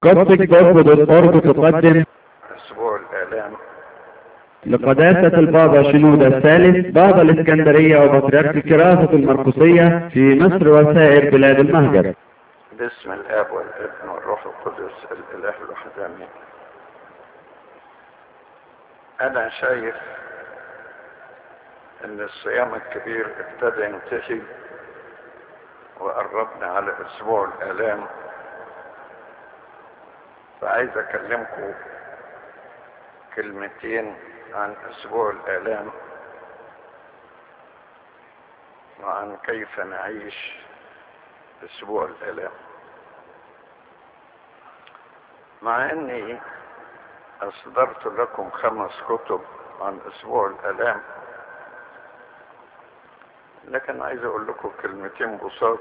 Gothic.org تقدم أسبوع الآلام لقداسة البابا شنودة الثالث بابا الإسكندرية وبطريرك الكراسة المرقسية في مصر وسائر بلاد المهجر باسم الآب والابن والروح القدس الإله الواحد آمين أنا شايف إن الصيام الكبير ابتدى ينتهي وقربنا على أسبوع الآلام فعايز أكلمكم كلمتين عن أسبوع الآلام وعن كيف نعيش أسبوع الآلام مع أني أصدرت لكم خمس كتب عن أسبوع الآلام لكن عايز أقول لكم كلمتين بساط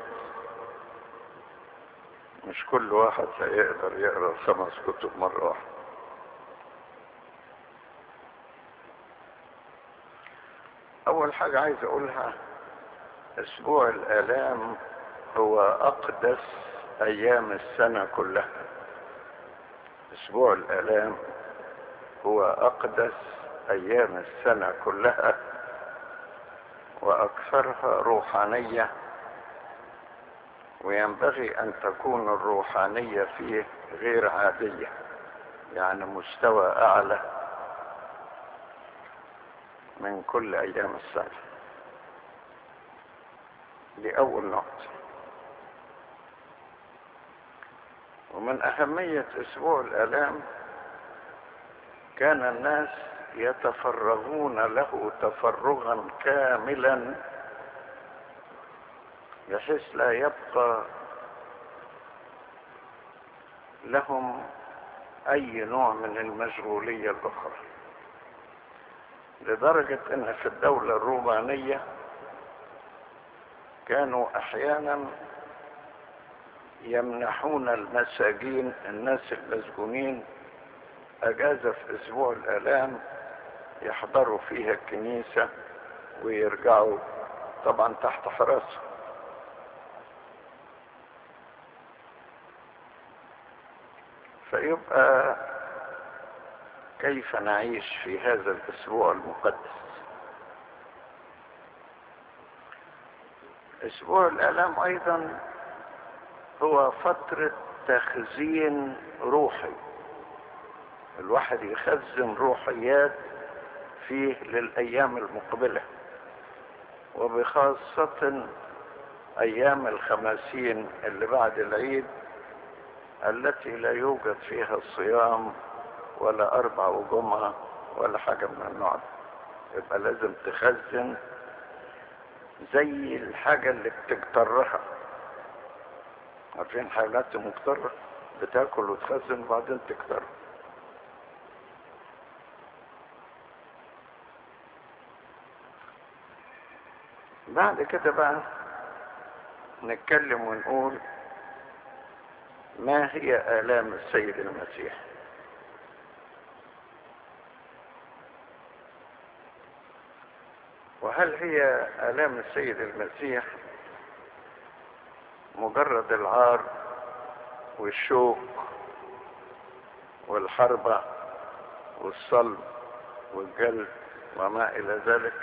مش كل واحد هيقدر يقرأ خمس كتب مرة واحدة أول حاجة عايز أقولها أسبوع الآلام هو أقدس أيام السنة كلها أسبوع الآلام هو أقدس أيام السنة كلها وأكثرها روحانية وينبغي أن تكون الروحانية فيه غير عادية يعني مستوى أعلى من كل أيام السنة دي أول نقطة ومن أهمية أسبوع الآلام كان الناس يتفرغون له تفرغا كاملا بحيث لا يبقى لهم أي نوع من المشغولية الأخرى لدرجة أن في الدولة الرومانية كانوا أحيانا يمنحون المساجين الناس المسجونين أجازة في أسبوع الآلام يحضروا فيها الكنيسة ويرجعوا طبعا تحت حراسة فيبقى كيف نعيش في هذا الأسبوع المقدس أسبوع الآلام أيضا هو فترة تخزين روحي الواحد يخزن روحيات فيه للأيام المقبلة وبخاصة أيام الخماسين اللي بعد العيد التي لا يوجد فيها الصيام ولا أربع وجمعة ولا حاجة من النوع ده يبقى لازم تخزن زي الحاجة اللي بتكترها عارفين حيوانات مكترة بتاكل وتخزن وبعدين تكتر بعد كده بقى نتكلم ونقول ما هي آلام السيد المسيح وهل هي آلام السيد المسيح مجرد العار والشوك والحربة والصلب والجلد وما إلى ذلك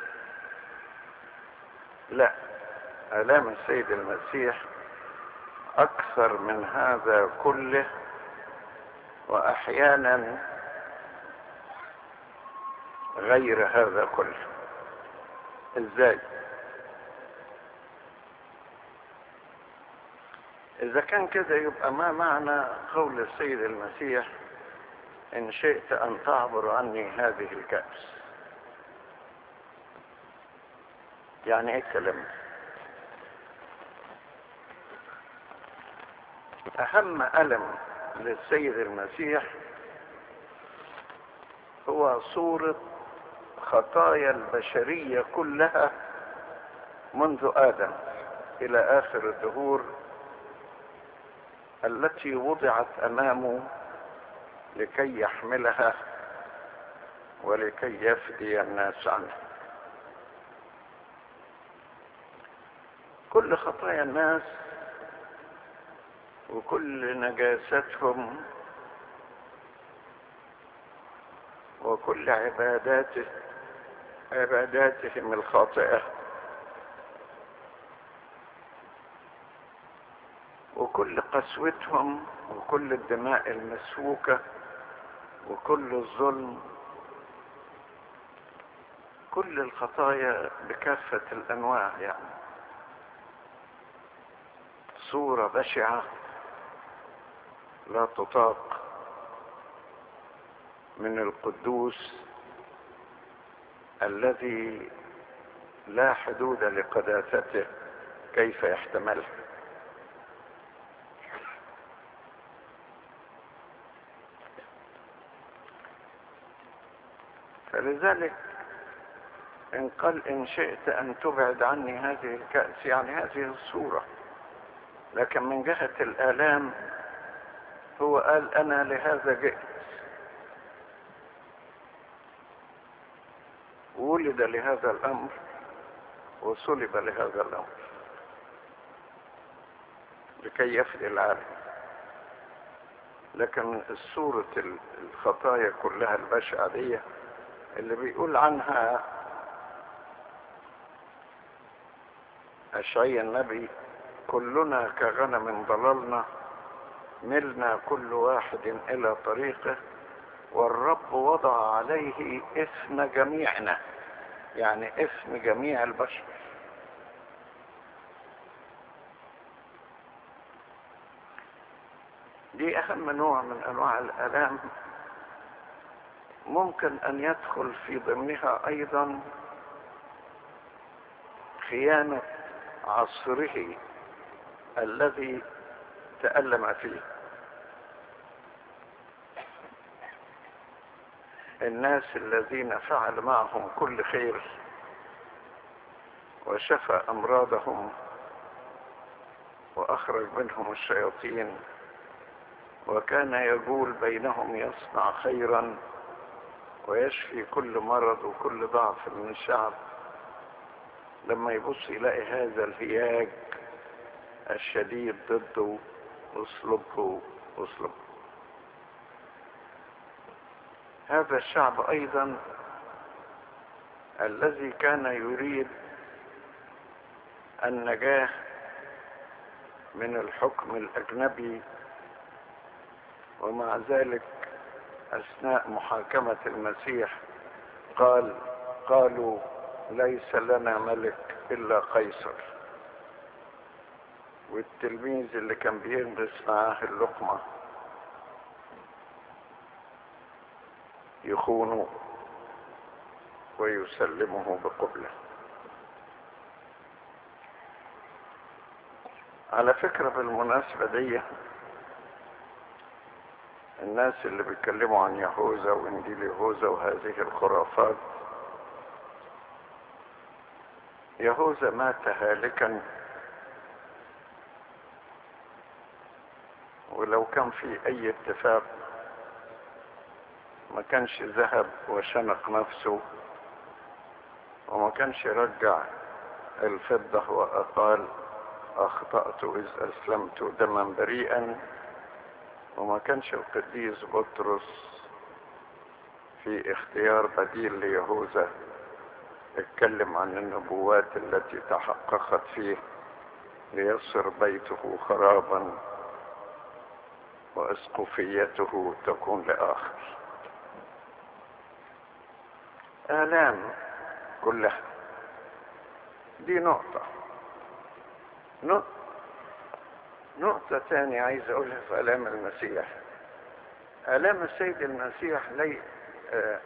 لا آلام السيد المسيح أكثر من هذا كله وأحيانا غير هذا كله ازاي اذا كان كده يبقى ما معنى قول السيد المسيح ان شئت ان تعبر عني هذه الكأس يعني ايه الكلام ده اهم الم للسيد المسيح هو صورة خطايا البشرية كلها منذ آدم إلى آخر الدهور التي وضعت أمامه لكي يحملها ولكي يفدي الناس عنه كل خطايا الناس وكل نجاستهم وكل عباداته عباداتهم الخاطئة وكل قسوتهم وكل الدماء المسفوكة وكل الظلم كل الخطايا بكافة الأنواع يعني صورة بشعة لا تطاق من القدوس الذي لا حدود لقداسته كيف يحتملها فلذلك إن قال إن شئت أن تبعد عني هذه الكأس يعني هذه الصورة لكن من جهة الآلام هو قال أنا لهذا جئت ولد لهذا الأمر وصلب لهذا الأمر لكي يفدي العالم لكن الصورة الخطايا كلها البشعة دي اللي بيقول عنها أشعي النبي كلنا كغنم ضللنا ملنا كل واحد إلى طريقه والرب وضع عليه اسم جميعنا يعني اسم جميع البشر دي أهم نوع من أنواع الآلام ممكن أن يدخل في ضمنها أيضا خيانة عصره الذي تألم فيه الناس الذين فعل معهم كل خير وشفى أمراضهم وأخرج منهم الشياطين وكان يقول بينهم يصنع خيرا ويشفي كل مرض وكل ضعف من الشعب لما يبص يلاقي هذا الهياج الشديد ضده اصلبه اصلبه هذا الشعب ايضا الذي كان يريد النجاه من الحكم الاجنبي ومع ذلك اثناء محاكمه المسيح قال قالوا ليس لنا ملك الا قيصر والتلميذ اللي كان بيلبس معاه اللقمه يخونه ويسلمه بقبله على فكرة بالمناسبة دي الناس اللي بيتكلموا عن يهوذا وانجيل يهوذا وهذه الخرافات يهوذا مات هالكا ولو كان في اي اتفاق ما كانش ذهب وشنق نفسه وما كانش رجع الفضة وقال أخطأت إذ أسلمت دما بريئا وما كانش القديس بطرس في اختيار بديل ليهوذا اتكلم عن النبوات التي تحققت فيه ليصر بيته خرابا واسقفيته تكون لاخر آلام كلها دي نقطة نقطة نقطة تانية عايز أقولها في آلام المسيح آلام السيد المسيح لي آه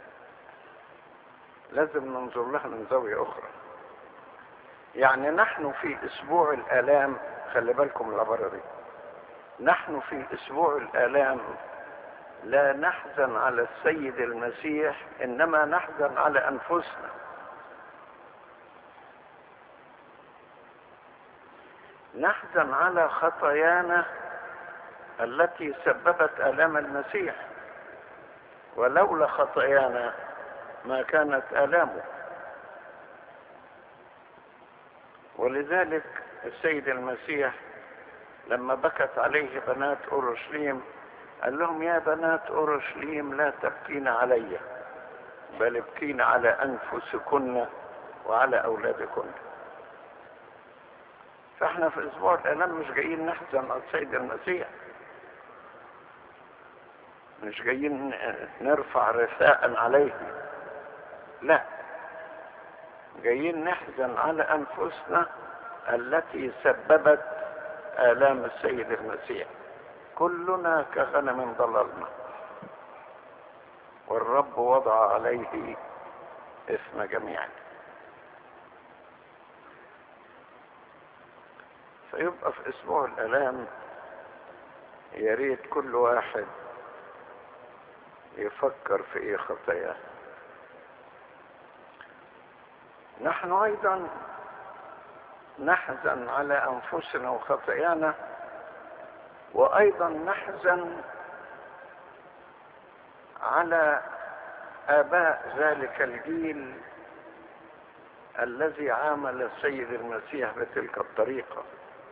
لازم ننظر لها من زاوية أخرى يعني نحن في أسبوع الآلام خلي بالكم العبارة دي نحن في أسبوع الآلام لا نحزن على السيد المسيح انما نحزن على انفسنا نحزن على خطايانا التي سببت الام المسيح ولولا خطايانا ما كانت الامه ولذلك السيد المسيح لما بكت عليه بنات اورشليم قال لهم يا بنات اورشليم لا تبكين علي بل ابكين على انفسكن وعلى اولادكن فاحنا في اسبوع الالام مش جايين نحزن على السيد المسيح مش جايين نرفع رثاء عليه لا جايين نحزن على انفسنا التي سببت الام السيد المسيح كلنا كغنم ضللنا والرب وضع عليه اسم جميعنا فيبقى في اسبوع الالام يا ريت كل واحد يفكر في ايه خطاياه نحن ايضا نحزن على انفسنا وخطايانا وايضا نحزن على اباء ذلك الجيل الذي عامل السيد المسيح بتلك الطريقه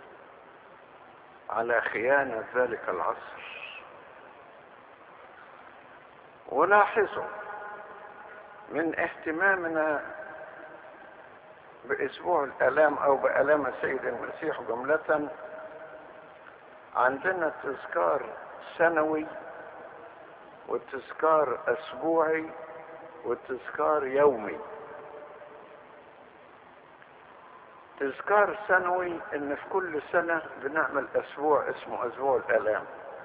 على خيانه ذلك العصر ولاحظوا من اهتمامنا باسبوع الالام او بالام السيد المسيح جمله عندنا تذكار سنوي وتذكار اسبوعي وتذكار يومي تذكار سنوي ان في كل سنة بنعمل اسبوع اسمه اسبوع الالام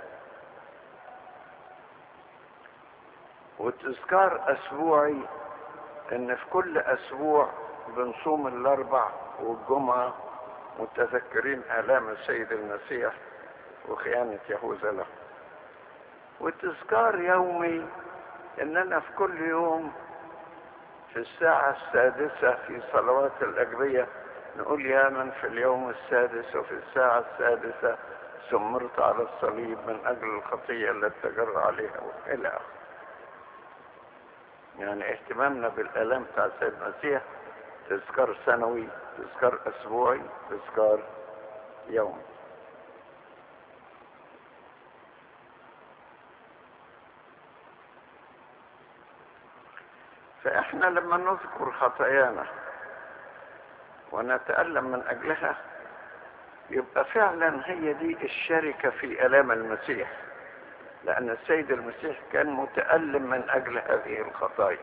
وتذكار اسبوعي ان في كل اسبوع بنصوم الاربع والجمعة متذكرين الام السيد المسيح وخيانة يهوذا له وتذكار يومي اننا في كل يوم في الساعة السادسة في صلوات الأجبية نقول يا من في اليوم السادس وفي الساعة السادسة سمرت على الصليب من أجل الخطية التي تجر عليها إلى آخره يعني اهتمامنا بالآلام بتاع السيد المسيح تذكار سنوي تذكار أسبوعي تذكار يومي فاحنا لما نذكر خطايانا ونتألم من اجلها يبقى فعلا هي دي الشركة في الام المسيح لان السيد المسيح كان متألم من اجل هذه الخطايا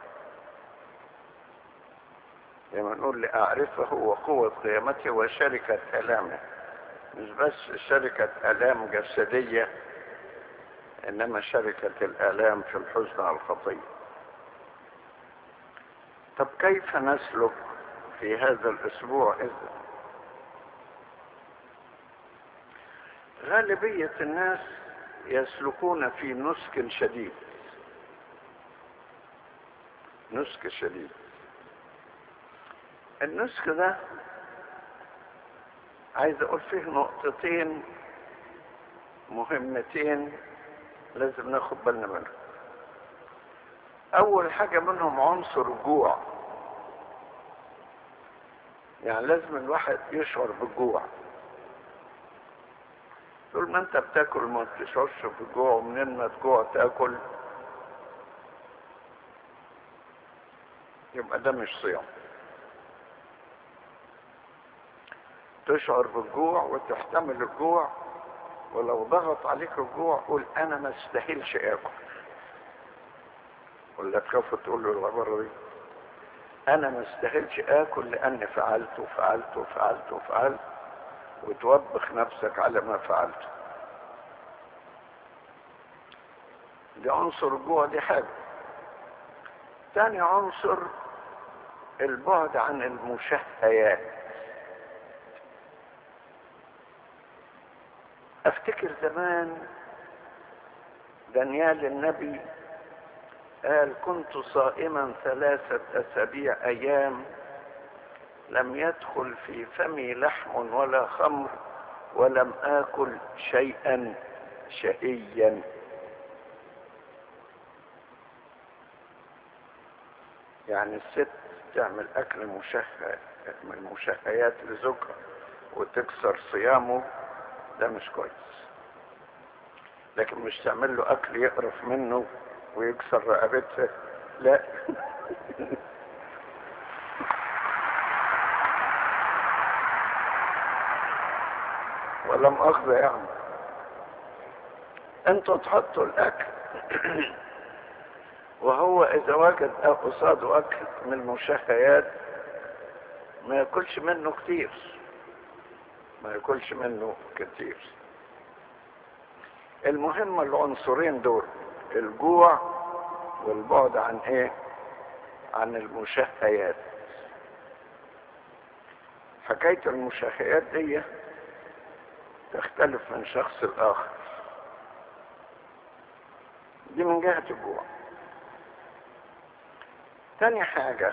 لما نقول لأعرفه وقوة قيامته وشركة آلامه مش بس شركة آلام جسدية إنما شركة الآلام في الحزن على الخطية طب كيف نسلك في هذا الاسبوع اذا غالبية الناس يسلكون في نسك شديد نسك شديد النسك ده عايز اقول فيه نقطتين مهمتين لازم ناخد بالنا منهم اول حاجة منهم عنصر الجوع يعني لازم الواحد يشعر بالجوع طول ما انت بتاكل ما بتشعرش بالجوع ومنين ما تجوع تاكل يبقى ده مش صيام تشعر بالجوع وتحتمل الجوع ولو ضغط عليك الجوع قول انا ما استاهلش اكل ولا تخاف تقول له العبارة دي انا ما استاهلش اكل لاني فعلت وفعلت وفعلت وفعلت وتوبخ نفسك على ما فعلته دي عنصر الجوع دي حاجة تاني عنصر البعد عن المشهيات افتكر زمان دانيال النبي قال كنت صائما ثلاثة أسابيع أيام لم يدخل في فمي لحم ولا خمر ولم آكل شيئا شهيا يعني الست تعمل أكل مشهى من مشهيات لزوجها وتكسر صيامه ده مش كويس لكن مش تعمل له اكل يقرف منه ويكسر رقبتها لا ولا مؤاخذة يعني انتوا تحطوا الاكل وهو اذا وجد قصاده اكل من المشهيات ما ياكلش منه كتير ما ياكلش منه كتير المهم العنصرين دول الجوع والبعد عن ايه عن المشهيات حكاية المشهيات دي تختلف من شخص لآخر دي من جهة الجوع تاني حاجة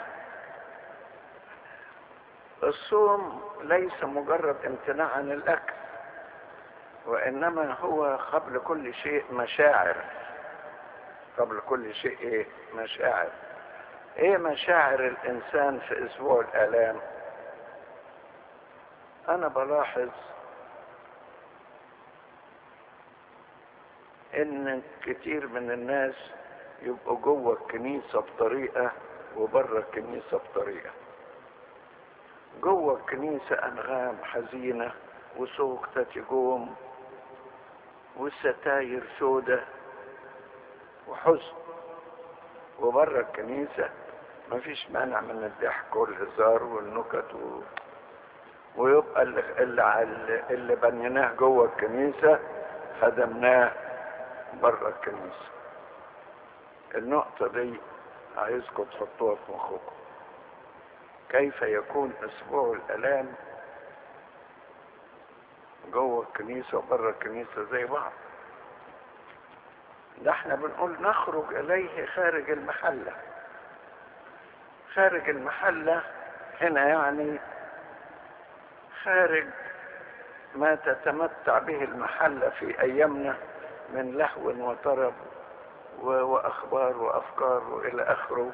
الصوم ليس مجرد امتناع عن الأكل وإنما هو قبل كل شيء مشاعر قبل كل شيء إيه مشاعر إيه مشاعر الإنسان في أسبوع الآلام أنا بلاحظ ان كتير من الناس يبقوا جوه الكنيسة بطريقة وبره الكنيسة بطريقة جوه الكنيسة انغام حزينة وسوق تتجوم والستاير سودة وحزن وبره الكنيسة مفيش مانع من الضحك والهزار والنكت و... ويبقى اللي, اللي, اللي بنيناه جوه الكنيسة خدمناه بره الكنيسة النقطة دي عايزكم تحطوها في مخكم كيف يكون اسبوع الالام جوه الكنيسة وبره الكنيسة زي بعض ده احنا بنقول نخرج اليه خارج المحلة خارج المحلة هنا يعني خارج ما تتمتع به المحلة في ايامنا من لهو وطرب واخبار وافكار والى اخره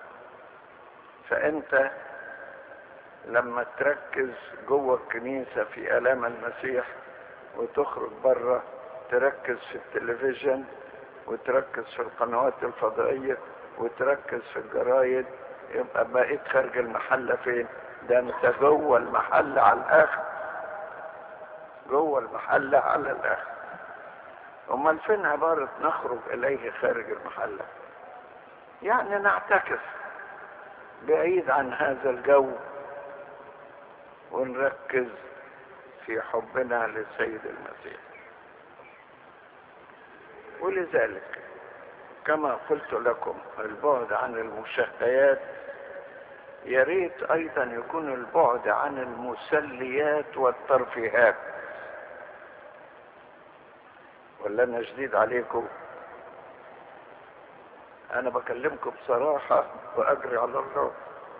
فانت لما تركز جوه الكنيسة في الام المسيح وتخرج بره تركز في التلفزيون وتركز في القنوات الفضائية وتركز في الجرايد يبقى بقيت خارج المحلة فين ده انت جوه المحلة على الاخر جوه المحلة على الاخر امال فين عبارة نخرج اليه خارج المحلة يعني نعتكف بعيد عن هذا الجو ونركز في حبنا للسيد المسيح ولذلك كما قلت لكم البعد عن المشهيات يا ريت ايضا يكون البعد عن المسليات والترفيهات ولا انا جديد عليكم انا بكلمكم بصراحة واجري على الله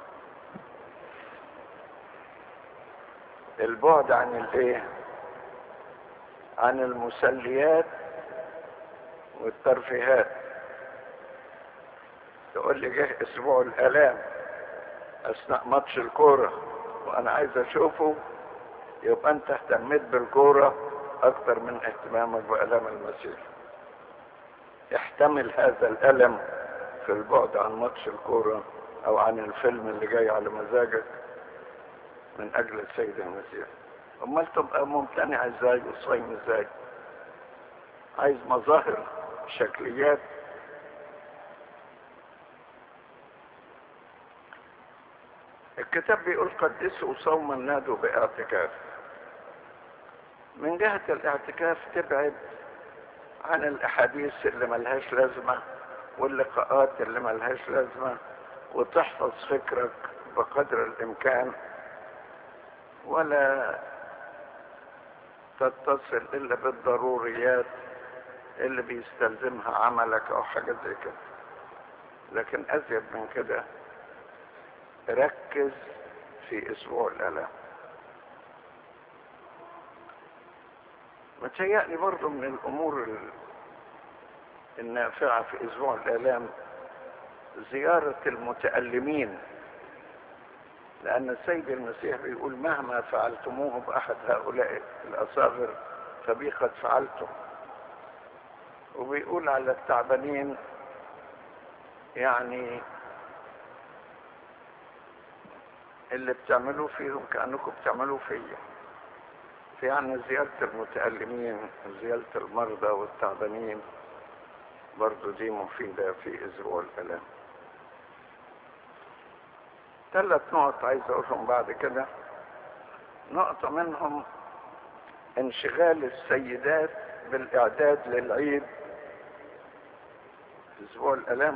البعد عن الايه عن المسليات والترفيهات تقول لي جه اسبوع الالام اثناء ماتش الكوره وانا عايز اشوفه يبقى انت اهتميت بالكوره اكتر من اهتمامك بالام المسيح احتمل هذا الالم في البعد عن ماتش الكوره او عن الفيلم اللي جاي على مزاجك من اجل السيد المسيح امال تبقى ممتنع ازاي وصايم ازاي عايز مظاهر شكليات الكتاب بيقول قدسوا صوما نادوا باعتكاف من جهة الاعتكاف تبعد عن الاحاديث اللي ملهاش لازمة واللقاءات اللي ملهاش لازمة وتحفظ فكرك بقدر الامكان ولا تتصل الا بالضروريات اللي بيستلزمها عملك او حاجة زي كده لكن ازيد من كده ركز في اسبوع الالام متهيألي برضه من الامور النافعة في اسبوع الالام زيارة المتألمين لأن السيد المسيح بيقول مهما فعلتموه بأحد هؤلاء الأصاغر فبي قد فعلته وبيقول على التعبانين يعني اللي بتعملوه فيهم كأنكم بتعملوه فيا في يعني زيارة المتألمين زيارة المرضى والتعبانين برضو دي مفيدة في أسبوع الألام ثلاث نقط عايز أقولهم بعد كده نقطة منهم انشغال السيدات بالإعداد للعيد أسبوع الألام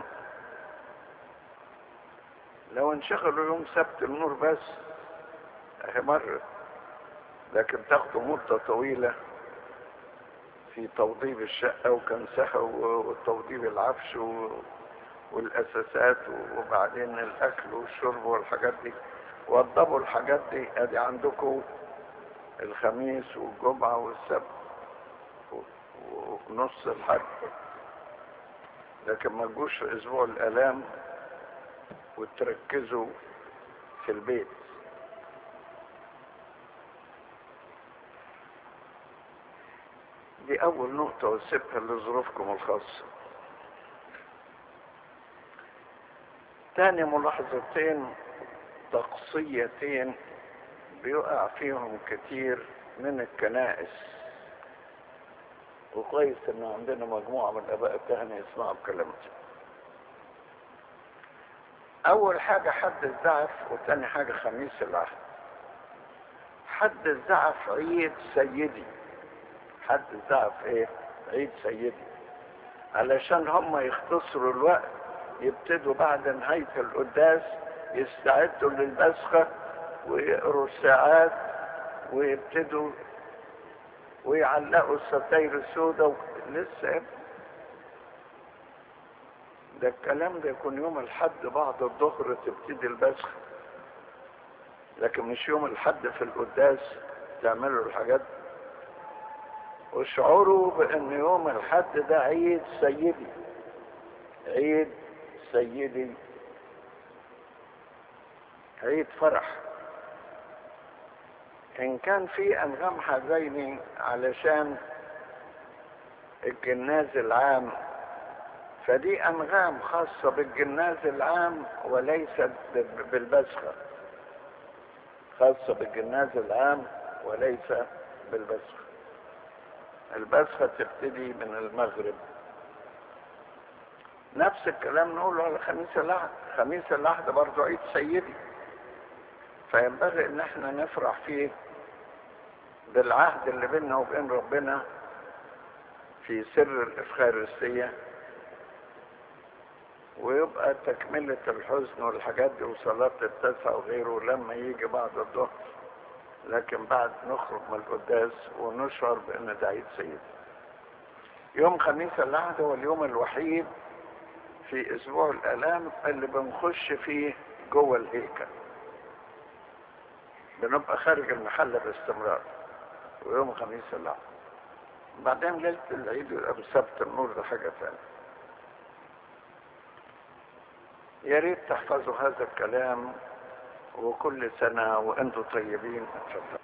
لو انشغلوا يوم سبت النور بس اهي مرت لكن تاخدوا مدة طويلة في توضيب الشقة وكنسها وتوضيب العفش والأساسات وبعدين الأكل والشرب والحاجات دي وضبوا الحاجات دي ادي عندكم الخميس والجمعة والسبت ونص الحد لكن ما تجوش في اسبوع الالام وتركزوا في البيت دي اول نقطة وسيبها لظروفكم الخاصة تاني ملاحظتين تقصيتين بيقع فيهم كتير من الكنائس وكويس ان عندنا مجموعة من الاباء الكهنة يسمعوا بكلامتي اول حاجة حد الزعف وتاني حاجة خميس العهد حد الزعف عيد سيدي حد الزعف ايه عيد سيدي علشان هم يختصروا الوقت يبتدوا بعد نهاية القداس يستعدوا للبسخة ويقروا الساعات ويبتدوا ويعلقوا الستاير السوداء لسه ده الكلام ده يكون يوم الحد بعد الظهر تبتدي البسخ لكن مش يوم الحد في القداس تعملوا الحاجات واشعروا بان يوم الحد ده عيد سيدي عيد سيدي عيد فرح ان كان في انغام حزيني علشان الجناز العام فدي انغام خاصة بالجناز العام وليست بالبسخة خاصة بالجناز العام وليس بالبسخة البسخة تبتدي من المغرب نفس الكلام نقوله على خميس العهد خميس العهد برضو عيد سيدي فينبغي ان احنا نفرح فيه بالعهد اللي بيننا وبين ربنا في سر الإفخارستية ويبقى تكملة الحزن والحاجات دي وصلاة التسع وغيره لما يجي بعد الظهر لكن بعد نخرج من القداس ونشعر بأن ده عيد سيد يوم خميس العهد هو اليوم الوحيد في أسبوع الآلام اللي بنخش فيه جوه الهيكل بنبقى خارج المحل باستمرار ويوم خميس العهد بعدين ليلة العيد يبقى بسبت النور ده حاجة ثانية يا ريت تحفظوا هذا الكلام وكل سنة وانتم طيبين اتفضل